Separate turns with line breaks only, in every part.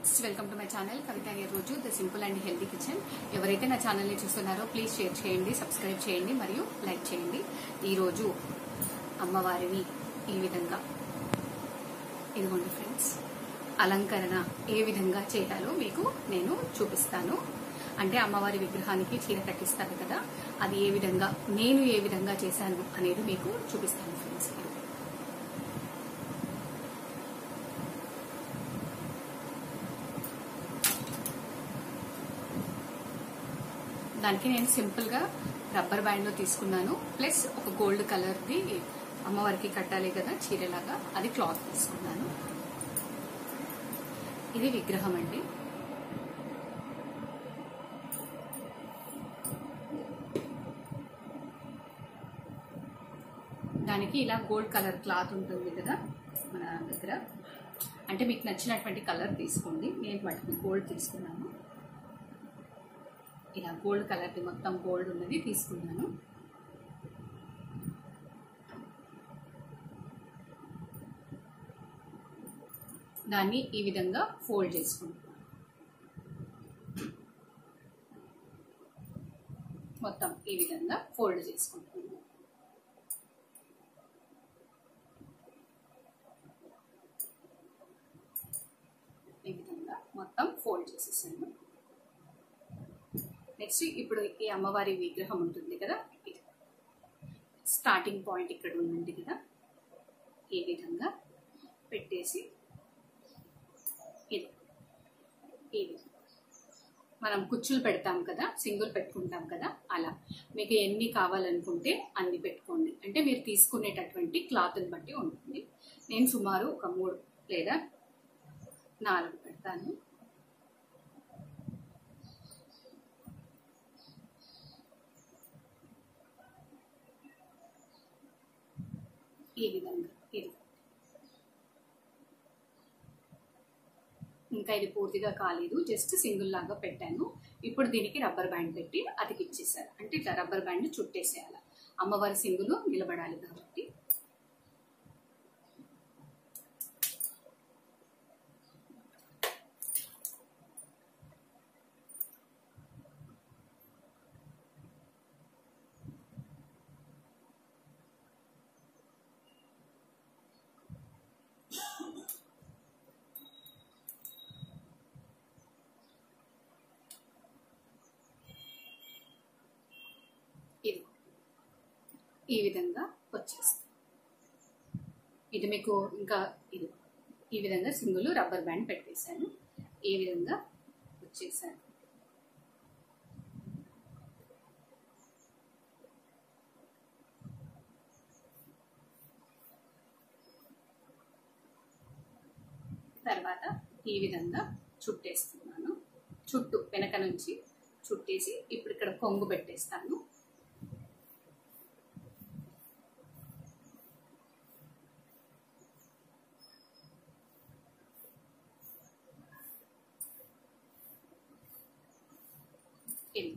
friends welcome to my channel Kavitha ఈ రోజు the simple and healthy kitchen ఎవరైతే నా ఛానల్ని చూస్తున్నారో ప్లీజ్ షేర్ చేయండి సబ్స్క్రైబ్ చేయండి మరియు లైక్ చేయండి ఈరోజు అమ్మవారిని ఈ విధంగా ఇదిగోండి ఫ్రెండ్స్ అలంకరణ ఏ విధంగా చేయాలో మీకు నేను చూపిస్తాను అంటే అమ్మవారి విగ్రహానికి చీర కట్టిస్తారు కదా అది ఏ విధంగా నేను ఏ విధంగా చేశాను అనేది మీకు చూపిస్తాను ఫ్రెండ్స్ దానికి నేను సింపుల్ గా రబ్బర్ బ్యాండ్ లో తీసుకున్నాను ప్లస్ ఒక గోల్డ్ కలర్ ది అమ్మవారికి కట్టాలి కదా చీరలాగా అది క్లాత్ తీసుకున్నాను ఇది విగ్రహం అండి దానికి ఇలా గోల్డ్ కలర్ క్లాత్ ఉంటుంది కదా మన దగ్గర అంటే మీకు నచ్చినటువంటి కలర్ తీసుకోండి నేను వాటికి గోల్డ్ తీసుకున్నాను ఇలా గోల్డ్ కలర్ది మొత్తం గోల్డ్ ఉన్నది తీసుకున్నాను దాన్ని ఈ విధంగా ఫోల్డ్ చేసుకుంటున్నాను మొత్తం ఈ విధంగా ఫోల్డ్ చేసుకుంటున్నాను ఈ విధంగా మొత్తం ఫోల్డ్ చేసేసాను నెక్స్ట్ ఇప్పుడు ఈ అమ్మవారి విగ్రహం ఉంటుంది కదా ఇది స్టార్టింగ్ పాయింట్ ఇక్కడ ఉంది కదా ఈ విధంగా పెట్టేసి ఇది ఈ విధంగా మనం కుచ్చులు పెడతాం కదా సింగుల్ పెట్టుకుంటాం కదా అలా మీకు ఎన్ని కావాలనుకుంటే అన్ని పెట్టుకోండి అంటే మీరు తీసుకునేటటువంటి క్లాత్ని బట్టి ఉంటుంది నేను సుమారు ఒక మూడు లేదా నాలుగు పెడతాను ఈ విధంగా ఇది ఇంకా ఇది పూర్తిగా కాలేదు జస్ట్ సింగిల్ లాగా పెట్టాను ఇప్పుడు దీనికి రబ్బర్ బ్యాండ్ పెట్టి అతికిచ్చేసారు అంటే ఇట్లా రబ్బర్ బ్యాండ్ చుట్టేసేయాలి అమ్మవారి సింగులు నిలబడాలి కాబట్టి ఇది ఈ విధంగా వచ్చేస్తుంది ఇది మీకు ఇంకా ఇది ఈ విధంగా సింగుల్ రబ్బర్ బ్యాండ్ పెట్టేశాను ఈ విధంగా వచ్చేసాను తర్వాత ఈ విధంగా చుట్టేస్తున్నాను చుట్టూ వెనక నుంచి చుట్టేసి ఇప్పుడు ఇక్కడ కొంగు పెట్టేస్తాను ఇది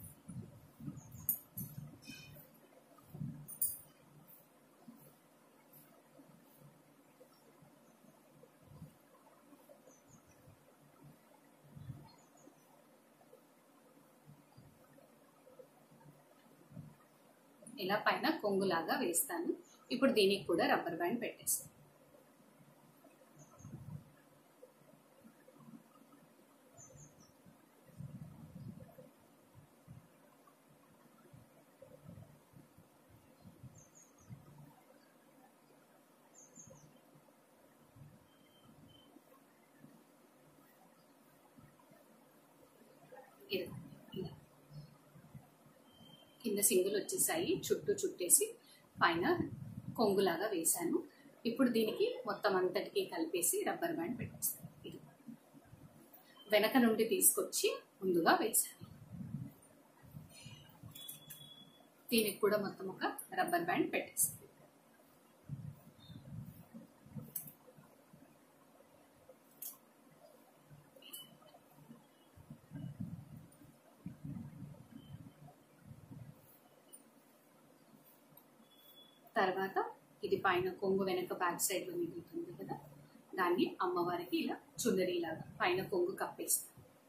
ఇలా పైన కొంగులాగా వేస్తాను ఇప్పుడు దీనికి కూడా రబ్బర్ బ్యాండ్ పెట్టేస్తాను ఇది ఇలా కింద సింగులు వచ్చేసాయి చుట్టూ చుట్టేసి పైన కొంగులాగా వేశాను ఇప్పుడు దీనికి మొత్తం అంతటికి కలిపేసి రబ్బర్ బ్యాండ్ పెట్టేస్తాను ఇది వెనక నుండి తీసుకొచ్చి ముందుగా వేశాను దీనికి కూడా మొత్తం ఒక రబ్బర్ బ్యాండ్ పెట్టేస్తాను తర్వాత ఇది పైన కొంగు వెనక బ్యాక్ సైడ్ లో మిగులుతుంది కదా దాన్ని అమ్మవారికి ఇలా చుందరిలాగా పైన కొంగు కప్పేస్తాను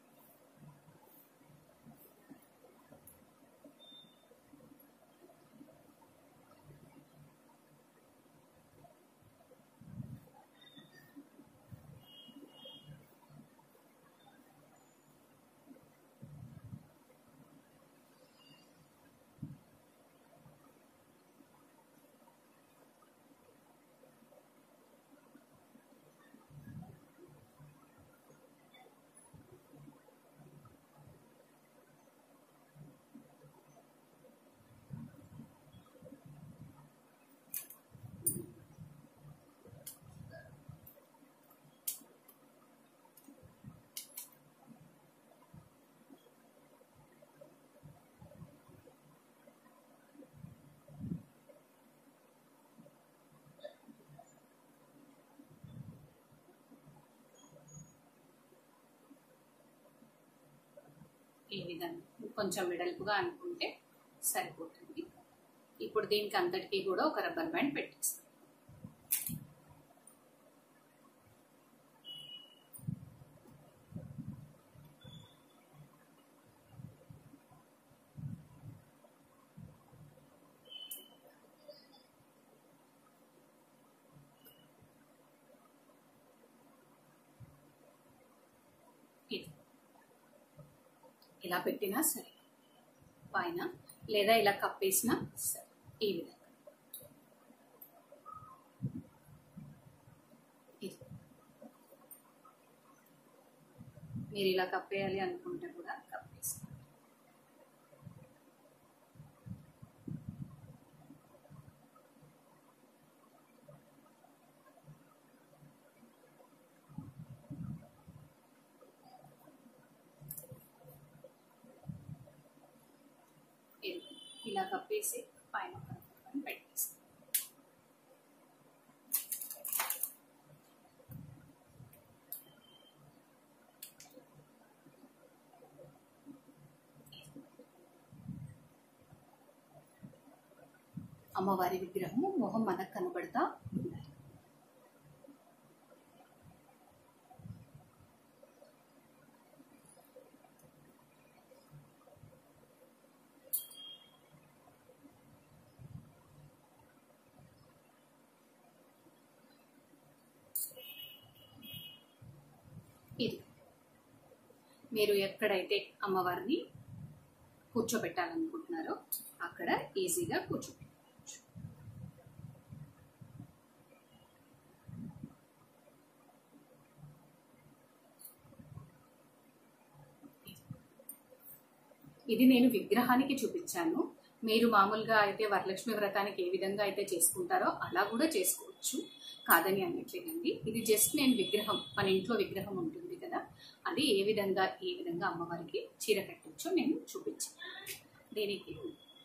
ఈ విధంగా కొంచెం వెడల్పుగా అనుకుంటే సరిపోతుంది ఇప్పుడు దీనికి అంతటికీ కూడా ఒక రబ్బర్ బ్యాండ్ పెట్టేస్తాం ఇది ఇలా పెట్టినా సరే పైన లేదా ఇలా కప్పేసినా సరే ఈ విధంగా ఇది మీరు ఇలా కప్పేయాలి అనుకుంటే కూడా కప్పేసుకోండి ఇది ఇలా కప్పేసి పైన ఒక రబ్బర్ పెట్టేస్తాం అమ్మవారి విగ్రహము మొహం మనకు కనబడతా ఉండాలి ఇది మీరు ఎక్కడైతే అమ్మవారిని కూర్చోబెట్టాలనుకుంటున్నారో అక్కడ ఈజీగా కూర్చోబెట్టుకోవచ్చు ఇది నేను విగ్రహానికి చూపించాను మీరు మామూలుగా అయితే వరలక్ష్మి వ్రతానికి ఏ విధంగా అయితే చేసుకుంటారో అలా కూడా చేసుకోవచ్చు కాదని అనట్లేదండి ఇది జస్ట్ నేను విగ్రహం మన ఇంట్లో విగ్రహం ఉంటుంది కదా అది ఏ విధంగా ఏ విధంగా అమ్మవారికి చీర కట్టొచ్చో నేను చూపించాను దీనికి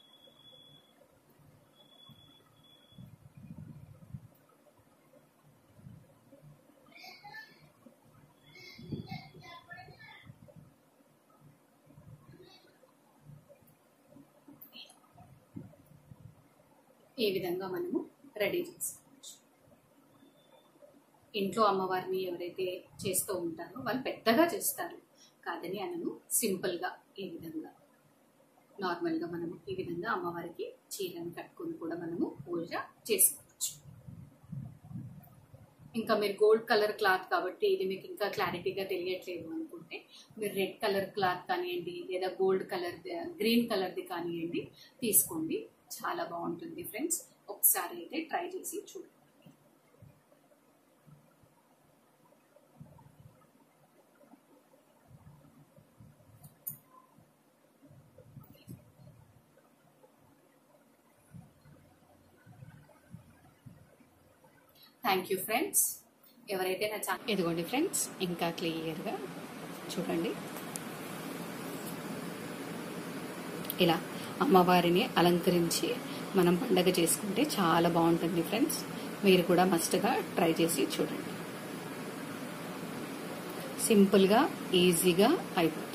ఈ విధంగా మనము రెడీ చేసుకోవచ్చు ఇంట్లో అమ్మవారిని ఎవరైతే చేస్తూ ఉంటారో వాళ్ళు పెద్దగా చేస్తారు కాదని అనను సింపుల్గా ఈ విధంగా నార్మల్గా మనము ఈ విధంగా అమ్మవారికి చీరను కట్టుకొని కూడా మనము పూజ చేసుకోవచ్చు ఇంకా మీరు గోల్డ్ కలర్ క్లాత్ కాబట్టి ఇది మీకు ఇంకా క్లారిటీగా తెలియట్లేదు అనుకుంటే మీరు రెడ్ కలర్ క్లాత్ కానివ్వండి లేదా గోల్డ్ కలర్ గ్రీన్ కలర్ది కానివ్వండి తీసుకోండి చాలా బాగుంటుంది ఫ్రెండ్స్ ఒకసారి అయితే ట్రై చేసి చూడండి థ్యాంక్ యూ ఫ్రెండ్స్ ఎవరైతే నా ఛానల్ ఇదిగోండి ఫ్రెండ్స్ ఇంకా క్లియర్గా చూడండి ఇలా అమ్మవారిని అలంకరించి మనం పండగ చేసుకుంటే చాలా బాగుంటుంది ఫ్రెండ్స్ మీరు కూడా మస్ట్గా ట్రై చేసి చూడండి సింపుల్గా ఈజీగా అయిపోతుంది